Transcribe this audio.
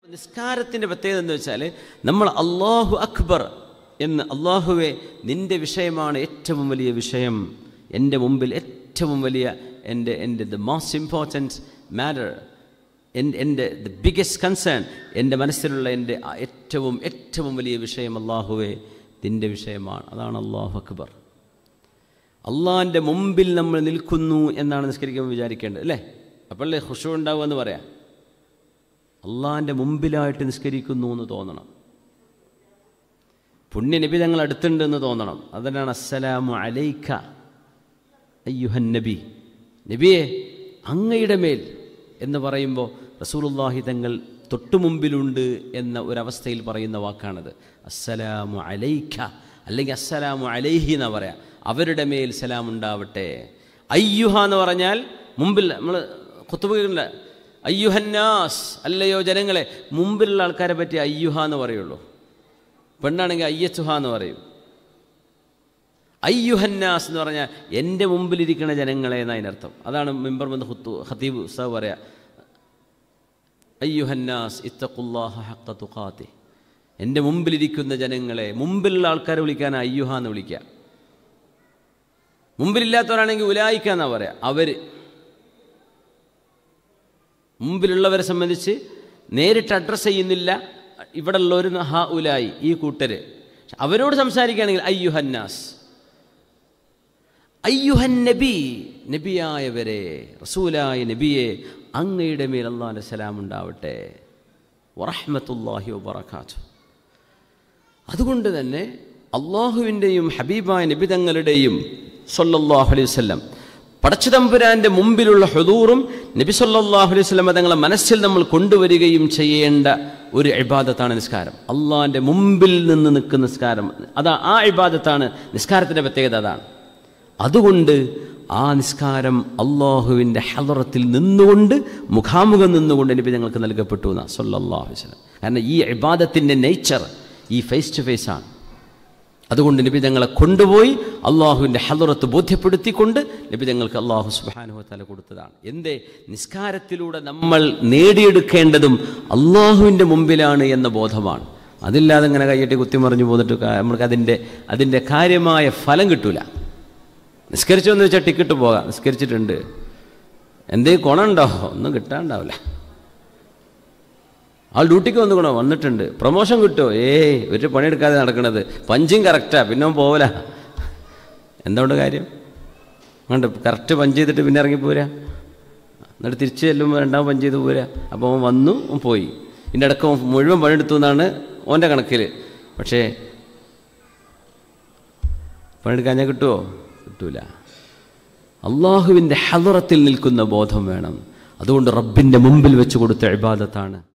നിസ്കാരത്തിൻ്റെ പ്രത്യേകത എന്ന് വെച്ചാൽ നമ്മൾ അള്ളാഹു അക്ബർ എന്ന് അള്ളാഹുവെ നിൻ്റെ വിഷയമാണ് ഏറ്റവും വലിയ വിഷയം എൻ്റെ മുമ്പിൽ ഏറ്റവും വലിയ എൻ്റെ എൻ്റെ ദ മോസ്റ്റ് ഇമ്പോർട്ടൻറ്റ് മാറ്റർ എൻ്റെ എൻ്റെ ദ ബിഗ്ഗസ്റ്റ് കൺസേൺ എൻ്റെ മനസ്സിലുള്ള എൻ്റെ ആ ഏറ്റവും ഏറ്റവും വലിയ വിഷയം അള്ളാഹുവെ നിൻ്റെ വിഷയമാണ് അതാണ് അള്ളാഹു അക്ബർ അള്ളാഹിൻ്റെ മുമ്പിൽ നമ്മൾ നിൽക്കുന്നു എന്നാണ് നിസ്കരിക്കുമ്പോൾ വിചാരിക്കേണ്ടത് അല്ലേ അപ്പോഴല്ലേ ഖുഷു ഉണ്ടാവുക എന്ന് പറയാം അള്ളാഹിൻ്റെ മുമ്പിലായിട്ട് നിസ്കരിക്കുന്നു എന്ന് തോന്നണം പുണ്യനബി ഞങ്ങൾ അടുത്തുണ്ട് എന്ന് തോന്നണം അതിനാണ് അസ്സലാമു അലൈക്ക അയ്യുഹൻ നബി നബിയെ അങ്ങയുടെ മേൽ എന്ന് പറയുമ്പോൾ റസൂലുള്ളാഹി തങ്ങൾ തൊട്ടുമുമ്പിലുണ്ട് എന്ന ഒരവസ്ഥയിൽ പറയുന്ന വാക്കാണത് അസ്സലാമു അലൈക്ക അല്ലെങ്കിൽ അസ്സലാമു അലൈഹി എന്നാ പറയാം അവരുടെ മേൽ സലാം ഉണ്ടാവട്ടെ അയ്യുഹ എന്ന് പറഞ്ഞാൽ മുമ്പിൽ നമ്മൾ കുത്തുബുകളുടെ അയ്യുഹന്നാസ് അല്ലയോ ജനങ്ങളെ മുമ്പിലുള്ള ആൾക്കാരെ പറ്റി അയ്യുഹ എന്ന് പറയുള്ളൂ പെണ്ണാണെങ്കിൽ അയ്യച്ചുഹ എന്ന് പറയും അയ്യുഹന്നാസ് എന്ന് പറഞ്ഞാൽ എൻ്റെ മുമ്പിലിരിക്കുന്ന ജനങ്ങളെ എന്ന അതിനർത്ഥം അതാണ് മെമ്പർ ബന്ധു ഹുത്തു ഹത്തീബ് ഉസ്താവ് പറയാ അയ്യുഹന്നാസ് ഇത്തഖുല്ലാഹ ഹഖ തുഖാത്തി എൻ്റെ മുമ്പിലിരിക്കുന്ന ജനങ്ങളെ മുമ്പിലുള്ള ആൾക്കാരെ വിളിക്കാൻ അയ്യുഹ എന്ന് വിളിക്കുക മുമ്പിലില്ലാത്തവരാണെങ്കിൽ ഉലായിക്ക എന്നാ പറയാ അവർ മുമ്പിലുള്ളവരെ സംബന്ധിച്ച് നേരിട്ട് അഡ്രസ്സ് ചെയ്യുന്നില്ല ഇവിടെ ഉള്ളവർ ഹ ഉലായി ഈ കൂട്ടര് അവരോട് സംസാരിക്കുകയാണെങ്കിൽ അയ്യുഹന്നാസ് അയ്യുഹൻ നബി നബിയായവരെ റസൂലായ നബിയെ അങ്ങയുടെ മേൽ അള്ളാഹുൻ്റെ സലാം ഉണ്ടാവട്ടെ വറഹ്മത്തുല്ലാഹി വബറകാത്തു അതുകൊണ്ട് തന്നെ അള്ളാഹുവിൻ്റെയും ഹബീബായ നബിതങ്ങളുടെയും സല്ലല്ലാഹു അലൈഹി വസല്ലം പടച്ചുതമ്പുരാൻ്റെ മുമ്പിലുള്ള ഹുദൂറും നബി സല്ലല്ലാഹു അലൈഹി വസല്ലം തങ്ങളെ മനസ്സിൽ നമ്മൾ കൊണ്ടുവരികയും ചെയ്യേണ്ട ഒരു ഇബാദത്താണ് നിസ്കാരം അള്ളാഹിൻ്റെ മുമ്പിൽ നിന്ന് നിൽക്കുന്ന നിസ്കാരം അതാ ആ ഇബാദത്താണ് നിസ്കാരത്തിൻ്റെ പ്രത്യേകത അതാണ് അതുകൊണ്ട് ആ നിസ്കാരം അള്ളാഹുവിൻ്റെ ഹലറത്തിൽ നിന്നുകൊണ്ട് മുഖാമുഖം നിന്നുകൊണ്ട് നബി ഞങ്ങൾക്ക് നൽകപ്പെട്ടു എന്നാ സല്ലല്ലാഹു അലൈഹി വസല്ലം കാരണം ഈ ഇബാദത്തിൻ്റെ നേച്ചർ ഈ ഫേസ് ടു ഫേസ് ആണ് അതുകൊണ്ട് നബി ഞങ്ങളെ കൊണ്ടുപോയി അള്ളാഹുവിൻ്റെ ഹലറത്ത് ബോധ്യപ്പെടുത്തിക്കൊണ്ട് നബി ഞങ്ങൾക്ക് അള്ളാഹു സുബാനുഹത്തല കൊടുത്തതാണ് എന്തേ നിസ്കാരത്തിലൂടെ നമ്മൾ നേടിയെടുക്കേണ്ടതും അള്ളാഹുവിൻ്റെ മുമ്പിലാണ് എന്ന ബോധമാണ് അതില്ലാതെ ഇങ്ങനെ കൈയ്യട്ടി കുത്തിമറിഞ്ഞു പോന്നിട്ട് കാ- നമ്മൾക്ക് അതിൻ്റെ അതിൻ്റെ കാര്യമായ ഫലം കിട്ടൂല നിസ്കരിച്ചു എന്ന് വെച്ചാൽ ടിക്കറ്റ് പോകാം നിസ്കരിച്ചിട്ടുണ്ട് എന്തേലും ഗുണമുണ്ടോ ഒന്നും കിട്ടാണ്ടാവില്ല ആൾ ഡ്യൂട്ടിക്ക് വന്നുകൂടോ വന്നിട്ടുണ്ട് പ്രൊമോഷൻ കിട്ടുമോ ഏയ് ഒരു പണിയെടുക്കാതെ നടക്കണത് പഞ്ചിങ് കറക്റ്റാ പിന്നെ അവൻ പോവല എന്തുകൊണ്ട് കാര്യം വേണ്ട കറക്റ്റ് പഞ്ച് ചെയ്തിട്ട് പിന്നെ ഇറങ്ങി പോരാ എന്നിട്ട് തിരിച്ച് ചെല്ലുമ്പോൾ രണ്ടാമത് പഞ്ച് ചെയ്ത് പോരാ അപ്പോൾ അവൻ വന്നു അവൻ പോയി ഇതിൻ്റെ ഇടയ്ക്ക് അവൻ മുഴുവൻ പണിയെടുത്തു എന്നാണ് ഓൻ്റെ കണക്കിൽ പക്ഷേ പണിയെടുക്കാൻ കിട്ടുമോ കിട്ടൂല അള്ളാഹുവിൻ്റെ ഹലറത്തിൽ നിൽക്കുന്ന ബോധം വേണം അതുകൊണ്ട് റബ്ബിൻ്റെ മുമ്പിൽ വെച്ച് കൊടുത്ത ഇബാദത്താണ്